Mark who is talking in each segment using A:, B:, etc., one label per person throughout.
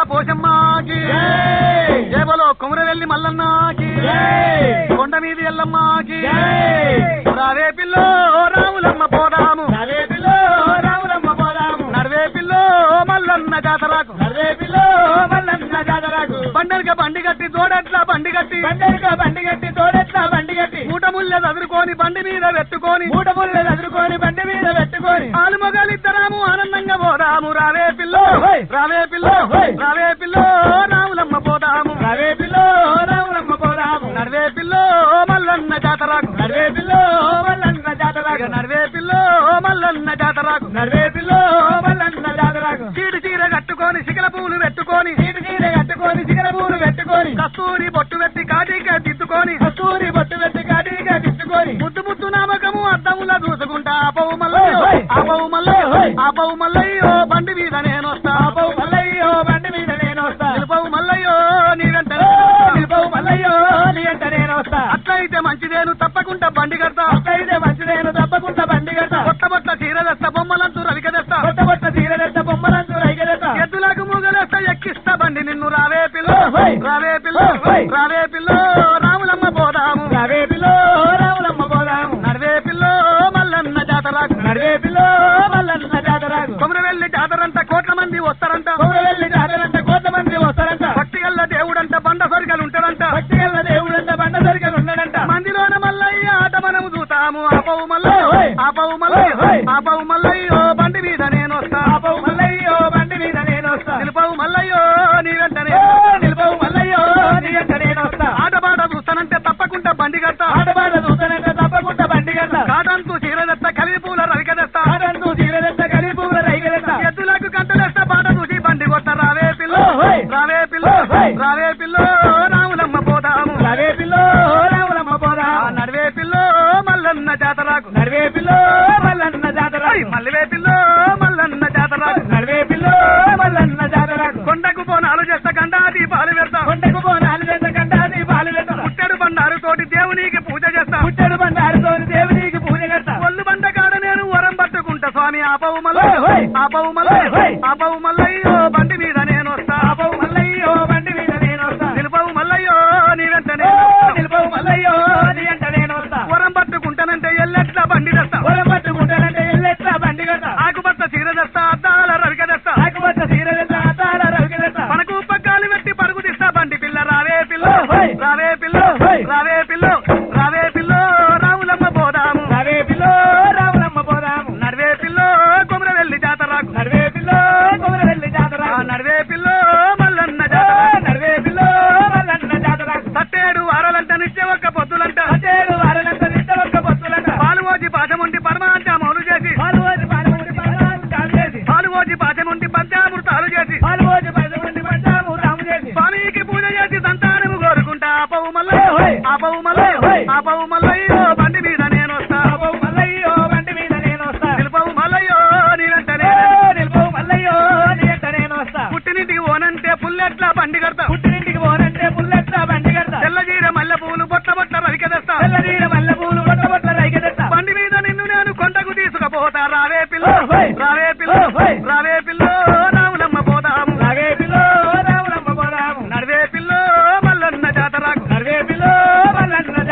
A: పోషమ్మాకి
B: జై.
A: జేబలో కుమరవెల్లి మల్లన్నాకి
B: జై.
A: కొండ మీది ఎల్లమ్మాకి
B: జై.
A: రావే పిల్లో రాములమ్మ పోదాము
B: నరే పిల్లో రాములమ్మ పోదాము
A: నడవే పిల్లో మల్లన్న జాతరకు
B: నరే పిల్లో మల్లన్న జాతరకు
A: బండరిక బండి కట్టి తోడట్ల బండి కట్టి
B: బండరిక బండి కట్టి తోడెట్ల బండి కట్టి
A: మూట ముల్లె చదురుకొని బండి మీద పెట్టుకొని
B: మూట ముళ్ళు ఎదుర్కొని బండి మీద పెట్టుకొని
A: ఆలు మొగాలిద్దరాము ఆనందంగా పోదాము రావే పిల్లో
B: ఓయ్.
A: రావే పిల్లో
B: ఓయ్.
A: రావే పిల్లో రాములమ్మ పోదాము
B: నరే పిల్లో రాములమ్మ పోదాము
A: నడవే పిల్లో మల్లన్న జాతరకు
B: నరే పిల్లో మల్లన్న
A: ఇక
B: జాతరకు
A: నడవే పిల్లో మల్లన్న జాతరకు
B: నరే పిల్లో మల్లన్న జాతరకు
A: చీడు చీర కట్టుకొని శిఖల పూలు పెట్టుకొని
B: చీర చీర కట్టుకొని చిగర పూలు పెట్టుకొని
A: కస్తూరి బొట్టు పెట్టి కాటిగా దిద్దుకొని
B: కస్తూరి బొట్టు పెట్టి కాటిగా తిట్టుకొని
A: ముద్దు ముద్దు నామకము అద్దములా చూసుకుంటా ఆపవు మల్లయ్యో
B: ఓయ్, ఓయ్.
A: ఆపవు మల్లయ్యో
B: ఓయ్.
A: ఆపవు మల్లయ్యో బండి మీద నేను వస్తా
B: పాపవు మల్లయ్యో బండి మీద నేను వస్తా
A: నిలుపవు మల్లయ్యో నీ వెంట
B: నిలుపవు మల్లయ్యో నీ అంట నేను వస్తా
A: అట్లయితే మంచిదేను తప్పకుండా బండి కడతా
B: అట్లయితే మంచిదేను తప్పకుండా బండి కడతా
A: కొత్త బొట్ల చీర తెస్తా బొమ్మలంతూ రవిక తెస్తా
B: కొత్త కొత్త చీరలెత్త బొమ్మలంతా రైగలెత్త
A: ఎద్దులకు మూగలేస్తా ఎక్కిస్తా బండి నిన్ను రావే పిల్ల
B: ఓయ్.
A: రావే పిల్ల
B: ఓయ్.
A: రావే పిల్ల రాములమ్మ పోదాము
B: నడివే పిల్లో రాములమ్మ పోదాము
A: నడివే పిల్ల మల్లన్న జాతరకు
B: నడివే పిల్లో మల్లన్న జాతరకు
A: కొమరవెల్లి జాతరంట కోట్ల మంది వస్తారంట
B: వెళ్ళి జాతరంట కోట్ల మంది వస్తారంట
A: భక్తి గల్ల దేవుడంట బండ సరికలు ఉంటారంట
B: భక్తి గల్ల దేవుడంట బండ సరికలు ఉన్నాడంట
A: మందిలోన మల్లయ్య ఆట మనము చూతాము ఆపవు మల్లయ్య
B: ఓయ్.
A: ఆపవు మల్లయ్య
B: ఓయ్.
A: ఆపవు మల్లయ్య బండి మీద నేను వస్తా
B: పాపవు మల్లయ్యో బండి మీద నేను వస్తా
A: నిలుపవు మల్లయ్యో నీ వెంటనే
B: ఓ, నిలుపవు మల్లయ్యో నీ అంట నేను వస్తా
A: ఆట పాట చూస్తానంటే తప్పకుండా బండి కడతా
B: ఆటపాట చూస్తానంట తప్పకుండా బండి కడతా
A: కాదంతు చీర తెస్తా కలిగి పూల రవిక తెస్తా
B: ఆటంతూ చీరలెత్త కలిపూల రైగలెత్త
A: ఎద్దులకు గంటలేస్తా పాట చూసి బండి కొత్త రావే పిల్ల
B: ఓయ్.
A: రావే పిల్ల
B: ఓయ్.
A: రావే పిల్ల రాములమ్మ పోదాము
B: నడివే పిల్లో రాములమ్మ
A: ఆ
B: పోదాము
A: నడివే పిల్ల మల్లన్న జాతరకు
B: నడివే పిల్లో మల్లన్న జాతర
A: ఓయ్, మల్లివే పిల్ల మల్లన్న జాతరకు
B: నడివే పిల్లో మల్లన్న జాతరకు
A: కొండకు పోనాలు చేస్తా గండా దీపాలు పెడతా
B: కొండకు పోనాలు చేత కంటాది పాలు పెడతా
A: పుట్టెడు బండారు తోటి దేవునికి పూజ చేస్తా
B: పుట్టడు బండారుతో దేవునికి పూజ కడతా
A: ఒళ్ళు బండ కాడ నేను వరం పట్టుకుంటా స్వామి ఆపవు
B: ఓయ్,
A: మల్లయ్య
B: ఓయ్.
A: ఆపవు మల్లయ్య
B: ఓయ్, ఓయ్.
A: ఆపవు మల్లయ్యో బండి మీద నేను వస్తా
B: పాపవు మల్లయ్యో బండి మీద నేను వస్తా
A: నిలుపవు మల్లయ్యో నీ వెంటనే
B: ఓ, నిలుపవు మల్లయ్యో నీ అంట నేను వస్తా
A: వరం పట్టుకుంటానంటే ఎల్లెట్లా బండి తెస్తా
B: పొలం పట్టుకుంటానంటే ఎల్లెట్లా బండి కడతా
A: ఆకుపచ్చ చీర తెస్తా అద్దాల రవిక తెస్తా
B: ఆకుపచ్చ చీరలెత్త అద్దాల రవికెళ్తా
A: మనకు పగ్గాలు పెట్టి పరుగు తీస్తా బండి పిల్ల రావే పిల్ల
B: ఓయ్.
A: రావే పిల్ల
B: ఓయ్.
A: రావే పిల్ల రావే పిల్ల రాములమ్మ పోదాము
B: నడివే పిల్లో రాములమ్మ పోదాము
A: నడివే పిల్ల కొమర వెళ్ళి జాతరకు
B: నడివే పిల్లో కొమర వెళ్ళి జాతర
A: ఆ నడివే పిల్ల మల్లన్న జాతర
B: నడివే పిల్లో మల్లన్న జాతర
A: సట్టేడు వారాలంట నిత్య ఒక్క పొద్దులంట
B: పదేడు వారలంత నిద్ర ఒక్క బస్సులంట
A: పాలు పోసి పాఠముండి పరమాంతమౌలు చేసి
B: పాలు పోసి పాలముండి పదహారు తాము చేసి
A: పాలు పోసి పాఠముండి పంచామృతాలు చేసి
B: పాలు పోసి పదకొండు పంచాము తాము చేసి
A: స్వామికి పూజ చేసి సంతానము కోరుకుంటా ఆపవు మల్లయ్య
B: ఓయ్.
A: ఆపవు మల్లయ్య
B: ఓయ్.
A: ఆపవు మల్లయ్య బండి మీద నేను వస్తా
B: పాపవు మల్లయ్యో బండి మీద నేను వస్తా
A: నిలుపవు మల్లయ్యో నీ వెంటనే
B: ఏ, నిలుపవు మల్లయ్యో నీ అంట నేను వస్తా
A: పుట్టినింటికి ఓనంటే పుల్లెట్లా బండి కడతా
B: పుట్టినింటికి పోనంటే పుల్లెట్లా బండి కడతా
A: తెల్ల జీర మల్లె పూలు బొట్ల బొట్ల రవిక తెస్తా
B: తెల్లనీడ మల్లె పూలు బొట్ట బొట్ల రైకెడతా
A: బండి మీద నిన్ను నేను కొండకు తీసుకుపోతా రావే పిల్ల
B: ఓయ్.
A: రావే పిల్ల
B: ఓయ్.
A: రావే పిల్ల రాములమ్మ పోదాము
B: నడివే పిల్లో రాములమ్మ పోదాము
A: నడివే పిల్ల మల్లన్న జాతరకు
B: నడివే పిల్లో మల్లన్న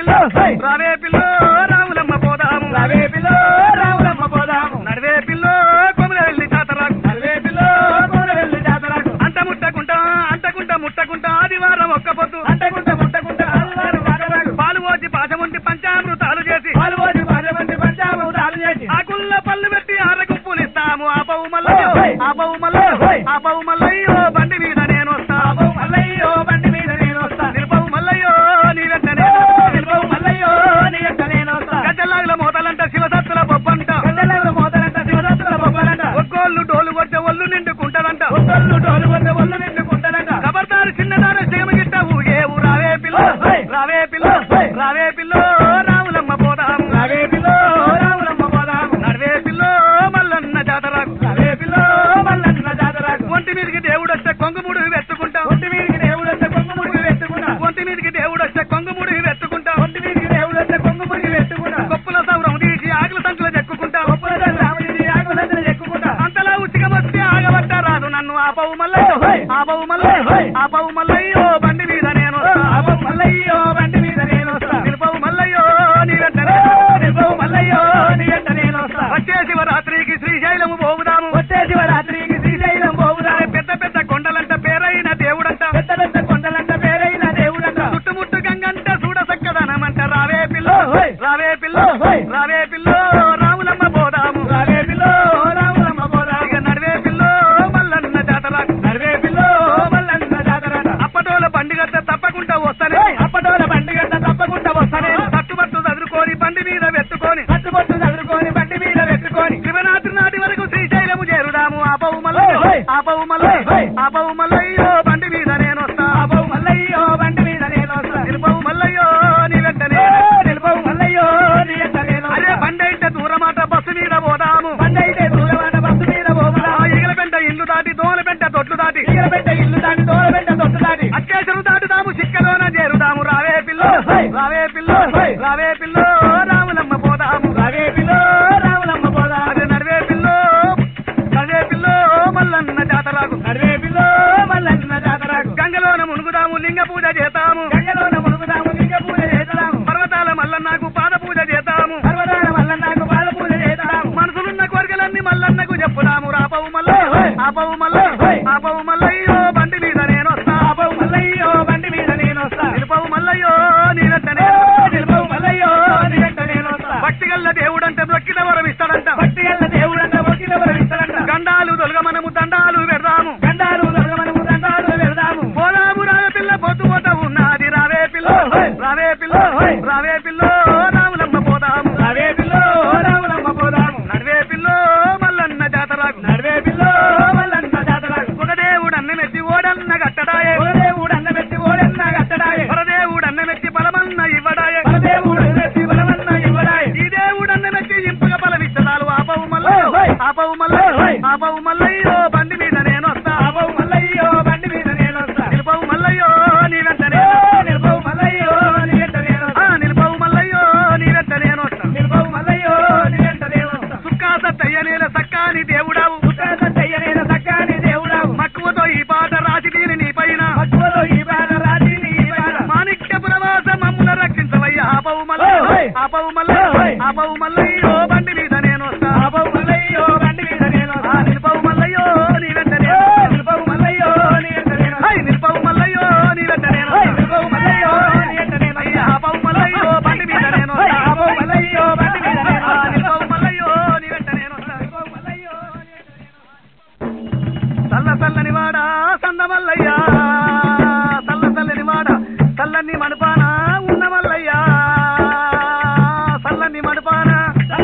A: పిల్లో
B: హై.
A: రావే పిల్లో రాములమ్మ పోదాము
B: రవే పిల్లో రాములమ్మ పోదాము
A: నడివే పిల్లో కొమల వెళ్ళి జాతరకు
B: రవే పిల్లో కోడ వెళ్ళి జాతరకు
A: అంట ముట్టకుంటా అంటకుంటా ముట్టకుంటా ఆదివారం ఒక్క పొద్దు
B: అంటకుంట ముట్టకుంట ఆదివారం జాతరకు
A: పాలు పోసి పాశముంటి పంచామృతాలు చేసి
B: పాలు పోసి పది మంది పంచామృతాలు చేసి
A: ఆకుల్ల పళ్ళు పెట్టి ఆరగుప్పులు ఇస్తాము ఆ బహు మల్లయ్యో
B: హై.
A: ఆ బహు మల్లయ్యో
B: హై.
A: ఆ బహు మల్లయ్యో బండి మీద నేను వస్తా
B: బాబు మల్లయ్యో బండి మీద నేను వస్తా
A: నిరుబహు మల్లయ్యో నీ వెంటనే
B: నిలువు మల్లయ్యో నీ యొక్క నేను వస్తా
A: గజల్లాగుల మోతలంట శివదత్తుల బొబ్బంట
B: గండలలో మోతలంట శివదత్తుల బొమ్మలంట
A: ఒక్కోళ్ళు డోలు కొడితే ఒళ్ళు నిండుకుంటారంట
B: ఒక్కళ్ళు డోలు కొద్ది ఒళ్ళు నిండుకుంటారంట
A: ఖబర్దారు చిన్నదాన సేమగిట్ట ఊగే రావే పిల్ల
B: హై.
A: రావే పిల్ల
B: హై.
A: రావే పిల్ల రాములమ్మ పోదాం
B: రవే పిల్లో రాములమ్మ పోదాము
A: నడివే పిల్ల మల్లన్న జాతరకు
B: రవే పిల్లో మల్లన్న జాతరకు
A: ఒంటి మీదకి దేవుడు వస్తే కొంగుముడు వెతుకుంటాం
B: ఒంటి మీదకి దేవుడు వస్తే కొంగు ముడికి పెట్టుకున్నా
A: ఒంటి మీదకి దేవుడు వస్తే కొంగుముడు వెతుకుంటాం
B: ఒంటి మీదకి దేవుడు వస్తే కొంగు ముడికి పెట్టుకున్నా
A: గొప్పల సౌరం తీసి ఆకుల సంచులు చెక్కుకుంటాం
B: గొప్పల రాముడి ఆకులందరూ ఎక్కుకుంటా
A: అంతలా ఉచిగా వస్తే ఆగబట్ట రాదు నన్ను ఆపవు మల్లయ్య
B: హై.
A: ఆపవు మల్లయ్య
B: హై.
A: ఆపవు మల్లయ్యో బండి మీద నేను
B: అబ్బో మల్లయ్యో బండి మీద నేను వస్తా
A: నిలుపవు మల్లయ్యో నీ వెంటనే
B: నిలువు మల్లయ్యో నీ వెంట నేను వస్తా
A: వచ్చే శివరాత్రికి శ్రీశైలము పోగుదాము
B: వచ్చే శివరాత్రికి శ్రీశైలం పోవుదా
A: పెద్ద పెద్ద కొండలంట పేరైన దేవుడంట
B: పెద్ద పెద్ద కొండలంట పేరైన దేవుడంట
A: చుట్టుముట్టు గంగంట చూడ సక్కదనమంట రావే పిల్ల
B: హై.
A: రావే పిల్ల
B: హై.
A: రావే పిల్ల రాములమ్మ పోదాము
B: రవే పిల్లో రాములమ్మ పోదా
A: ఇక నడివే పిల్ల మల్లన్న జాతరకు
B: నడివే పిల్లో మల్లన్న జాతరట
A: అప్పటోల పండుగ తప్పకుండా వస్తానే
B: అప్పటోల బండి గంట తప్పకుండా వస్తానే
A: కట్టుబట్టు చదువుకొని బండి మీద పెట్టుకొని
B: కట్టుబొట్టు చదువుకొని బండి మీద పెట్టుకొని
A: శివరాత్రి నాటి వరకు శ్రీశైలము చేరుదాము ఆపవు మల్లయ్య
B: హై.
A: ఆపవు మల్లయ్య
B: హై.
A: ఆపవు మల్లయ్యో బండి మీద నేను వస్తా
B: అబ్బో మల్లయ్యో బండి మీద నేను వస్తా
A: నిలుపవు మల్లయ్యో నీ వెంటనే
B: నిలుపవు మల్లయ్యో నీ వెంట నేను
A: అరే
B: వస్తా.
A: బండి అయితే దూరమాట బస్సు మీద పోదాము
B: బండి అయితే దూరమాట బస్సు మీద పోవుదా
A: ఆ ఈగల పెంట ఇల్లు దాటి దోల పెంట తొట్లు దాటి
B: ఈగల పెట్ట ఇల్లు దాటి దూర పెట్ట తొట్టు దాటి
A: అత్యాసరు దాటుదాము చిక్కలోన చేరుదాము రావే పిల్ల
B: హై.
A: రావే పిల్ల
B: హై.
A: రావే పిల్ల రాములమ్మ పోదాము
B: రవే పిల్లో రాములమ్మ పోదా
A: అదే నడివే పిల్ల నడివే పిల్ల మల్లన్న జాతరకు
B: నడివే పిల్లో మల్లన్న జాతరకు
A: గంగలోన మునుగుదాము లింగ పూజ చేతాము
B: గంగలోన మునుగుదాము లింగ పూజ చేద్దాము
A: పర్వతాల మల్లన్నకు పాద పూజ చేతాము
B: పర్వతాల మల్లన్నకు పాద పూజ చేద్దాము
A: మనసులున్న కోరికలన్నీ మల్లన్నకు చెప్పుదాము రాపవు మల్లయ్య
B: హై.
A: ఆపవు మల్లయ్య
B: హై.
A: ఆపవు మల్లయ్యో బండి మీద నేను వస్తా
B: అబ్బో మల్లయ్యో బండి మీద నేను వస్తా
A: నిలుపవు మల్లయ్యో నీ వెంటనే
B: నిలుపవు మల్లయ్యో నీ వెంట నేను వస్తా
A: భక్తి గల్ల దేవుడంటే బ్రొక్కిన వరం ఇస్తాడంట
B: భక్తి గల్ల దేవుడంట మొక్కిన వరమిస్తాడంట
A: గండాలు తొలగ మనము దండాలు పెడదాము
B: గండాలు దొరకమనము దండాలు వెళ్దాము
A: పోదాము రావే పిల్ల పొద్దు పోత ఉన్నది రావే పిల్ల
B: హై.
A: రావే పిల్ల
B: హై.
A: రావే పిల్ల రాములమ్మ పోదాము
B: రవే పిల్లో రాములమ్మ పోదాము
A: నడివే పిల్ల మల్లన్న జాతరకు
B: నడివే పిల్లో మల్లన్న జాతరకు
A: ఒక దేవుడు అన్నమెత్తి ఓడన్న గట్టడాయే
B: దేవుడు అన్న పెట్టి ఓడన్న కట్టడాయే
A: పరదేవుడు అన్నమెత్తి బలమన్న ఇవ్వడాయే
B: దేవుడు పెట్టి బలమన్న ఇవ్వడాయే
A: ఈ దేవుడు అన్నమెత్తి ఇంపగ బలమిచ్చదాలు ఆపవు మల్లయ్య
B: హై.
A: ఆపవు మల్లయ్య
B: హై.
A: ఆపవు మల్లయ్యో బండి మీద నేను వస్తా
B: అబ్బో మల్లయ్యో బండి మీద నేను వస్తా
A: నిలుపవు మల్లయ్యో నీ వెంటనే
B: నిలుపవు మల్లయ్యో నీ వెంట నేను
A: ఆ,
B: వస్తా
A: నిలుపవు మల్లయ్యో నీ వెంట నేను వస్తా
B: నిలుపవు మల్లయ్యో నీ వెంట నేను వస్తా
A: సుక్కాస తయ్యనేల సక్కాని దేవుడావు
B: సుఖాస చెయ్యనేన సక్కాని దేవుడావు
A: మక్కువతో ఈ పాట రాసి తీరి నీ పైన
B: మక్కువలో ఈ బాధ రాత్రి ఈ బాధ
A: మాణిక్య పురవాస మమ్ముల రక్షించవయ్య ఆపవు మల్లయ్య
B: హై.
A: ఆపవు మల్లయ్య
B: హై.
A: ఆపవు మల్లయ్యో బండి మీద నేను వస్తా
B: అబ్బో మల్లయ్యో బండి మీద నేను
A: ఆ,
B: వస్తా
A: నిలుపవు మల్లయ్యో నీ వెంట
B: ఏ,
A: నేను వస్తా.
B: నిలుపవు మల్లయ్యో నీ వెంట నేను వస్తా.
A: హై, నిలుపవు మల్లయ్యో నీ వెంట నేను
B: హై,
A: వస్తా.
B: నిలుపవు మల్లయ్యో నీ వెంట నేను
A: అయ్య,
B: వస్తా.
A: ఆపవు మల్లయ్యో బండి మీద నేను
B: హై,
A: వస్తా.
B: అబ్బో మల్లయ్యో బండి మీద నేను
A: ఆ,
B: వస్తా.
A: నిలుపవు మల్లయ్యో నీ వెంట నేను వస్తా.
B: నిలుపవు మల్లయ్యో నీ వెంట నేను వస్తా.
A: చల్ల చల్లని వాడా సంద మల్లయ్య చల్ల చల్లని వాడ చల్లని మడుపాన ఉన్న మల్లయ్య చల్లని మడుపాన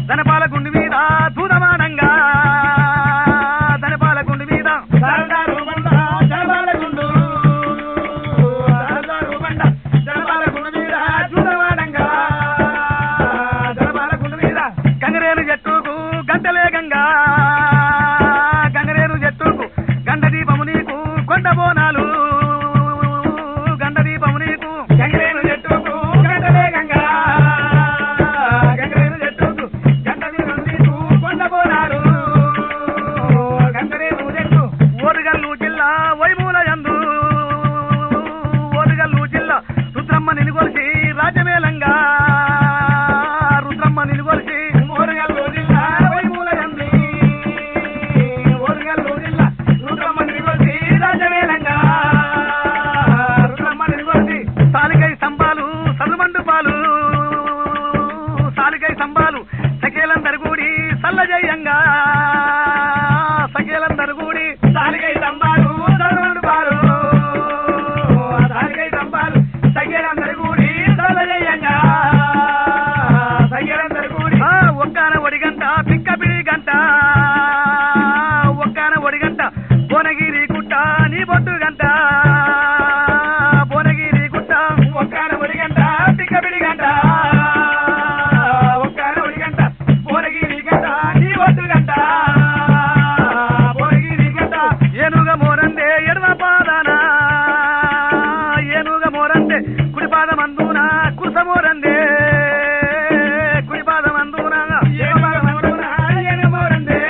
A: ధనపాల గుండు మీద దూదమానంగా ధనపాల గుండు మీద
B: సరదారు బండ జలబాల గుండు సరదారు బండ జలబాల గుండు మీద చూడవాడంగా జలబాల గుండు మీద
A: గంగరేను చెట్టుకు గంటలే గంగా గంగరేను చెట్టుకు గండ దీపము నీకు కొండ బోనాలు గండ దీపము నీకు
B: గంగరేను చెట్టుకు గంటలే గంగా గంగరేను చెట్టుకు గంట మీద నీకు కొండ పోనాడు గంగరేను చెట్టు
A: ఓరుగల్లు జిల్లా వైమూల యందు ఓరుగల్లు జిల్లా రుద్రమ్మ నిలుగొలిసి రాజమేలంగా రుద్రమ్మ నిలుగొలిసి
B: ఓరుగల్లు జిల్లా వైమూల యంది ఓరుగల్లు జిల్లా రుద్రమ్మని కొలిసి రాజవేలంగా రుద్రమ్మని కొలిసి
A: సాలికై సంబాలు సదుమండు పాలు సాలికై సంబాలు సఖేలందరు కూడి సల్లజయ్యంగా సఖేలందరు కూడి
B: తాలికై తంబాలు చదువులు పాలు తాలికై తంబాలు తగ్గేరందరి కూడి తలజయ్యంగా తగ్గేరందరి కూడి
A: ఆ, ఒక్కాన ఒడిగంట పిక్క పిడి గంట ఒక్కాన ఒడిగంట భువనగిరి గుట్ట నీ బొట్టు గంట భువనగిరి గుట్ట
B: ఒక్కన ఒడిగంట పిక్కపిడి గంట ఒక్కన ఒడిగంట పోరగిరి గంట నీ ఒట్టు గంట పోరగిరి గంట
A: ఏనుగ మోరందే ఎడమ పాదాన ఏనుగ మోరందే కుడి పాదమందున కుస మోరందే కుడి పాదమందున
B: ఏమమంటున ఏమమోరందే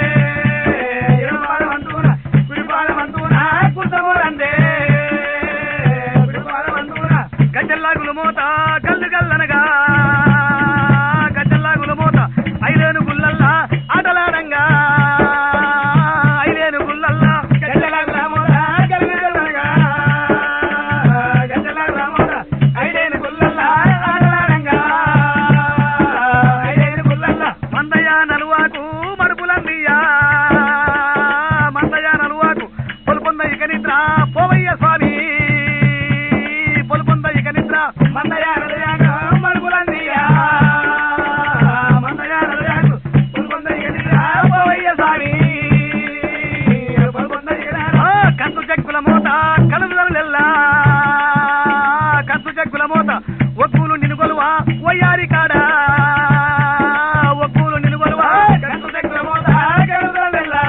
B: ఏమమంటున కుడిపాలమంటున కుర్తమోరందే కుడిపాలమంటున
A: గజ్జల్లాగుల మోత గల్లు గల్లనగా గజ్జల్లాగుల మోత ఐలేను గుల్లల్లా ఆటలాడంగా ఐలేను గుల్లల్లా
B: గజల గ్రామోద గలగలగా గజల గ్రామోద ఐదేను గుల్లల్లా ఆడలాడంగా ఐదేను గుల్లల్లా
A: మందయ్య నలువాకు మడుపులందియ్యా మందయ్య నలువాకు పొలుపొంద ఇక నిద్ర పోవయ్య స్వామి పొలుపొంద ఇక నిద్ర
B: మందయారదయాక మడుపులందియా మందయారదయాకు పుల్కొంద ఇగనిరా పోవయ్య స్వామి పుల్కొంద ఇగనారా
A: ఆ, కంచు చెక్కుల మూత కలుగుదలెల్లా కంచు చెక్కుల మూత ఒక్కులు నినుగొలువా వయ్యారి కాడా ఒక్కులు నినుగొలువా
B: కందు దగ్గర మోత గెలుదలెల్లా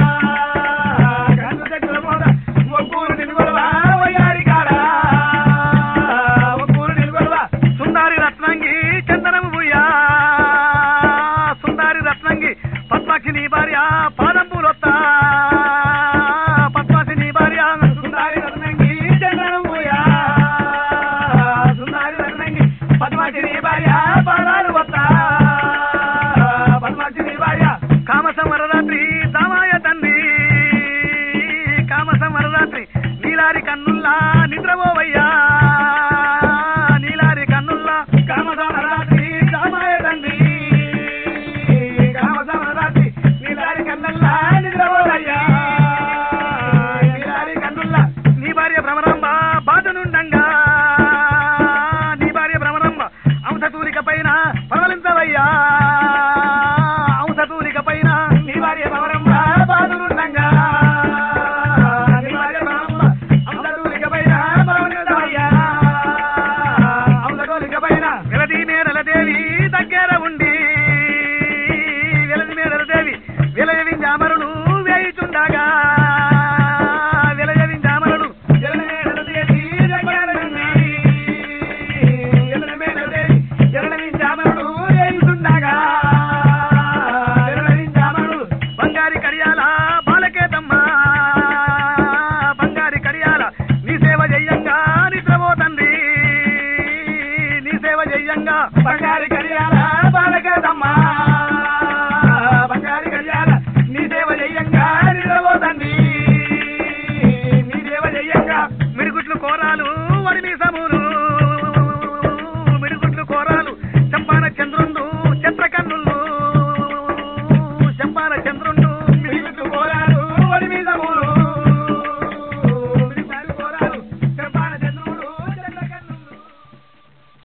B: కందు దగ్గర మోత ఒక్కూరు నిలుగొలవా వయ్యారి కాడా ఒక్కూరు నిలుగొలవా
A: సుందారి రత్నంగి చందనము బుయ్యా సుందారి రత్నంగి పద్మాక్షి నీ భార్య పాదంబులొత్తా పద్మాక్షి నీ భార్య
B: సుందారి రత్నంగి చంద్రనం పోయా సుందారి రత్నంగి పద్మాటి నీ భార్య పాదాలు వస్తా పద్మాటి నీ భార్య
A: కామసమరరాత్రి దామాయ తండ్రి కామసమరరాత్రి నీలారి కన్నుల్లా నిద్రపోవయ్యా నీలారి కన్నుల్లా
B: కామదాన రాత్రి రామాయ తండ్రి కామదాన రాత్రి నీలారి కన్నల్లా నిద్రపోదయ్యా నీలారి కన్నుల్లా
A: నీ భార్య భ్రమరంబ బాధనుండంగా నీ భార్య భ్రమరంబ అంశతూలిక పైన పవలించవయ్యా అంశతూలిక పైన
B: నీ భార్య భవరంబ బాధలుండంగా నీ భార్య భవరంబ అంతటూలిక పైన భవనందయ్యా అంతటూలిక పైన
A: వెలది మేడల దేవి దగ్గర ఉండి వెలది మేడల దేవి విలయ వింజామరులు వేయుచుండగా విలయ వింజామరులు
B: జలమేడదేవి దగ్గరుంది. జలమేడదేవి జలమించామరుడు రేయుచుండగా. జలమించామరుడు
A: బంగారి కడియాల బాలకేతమ్మ బంగారి కడియాల నీ సేవ చెయ్యంగా నిద్రపో తండ్రి నీ సేవ చెయ్యంగా
B: బంగారు కడియాల బాలకదమ్మ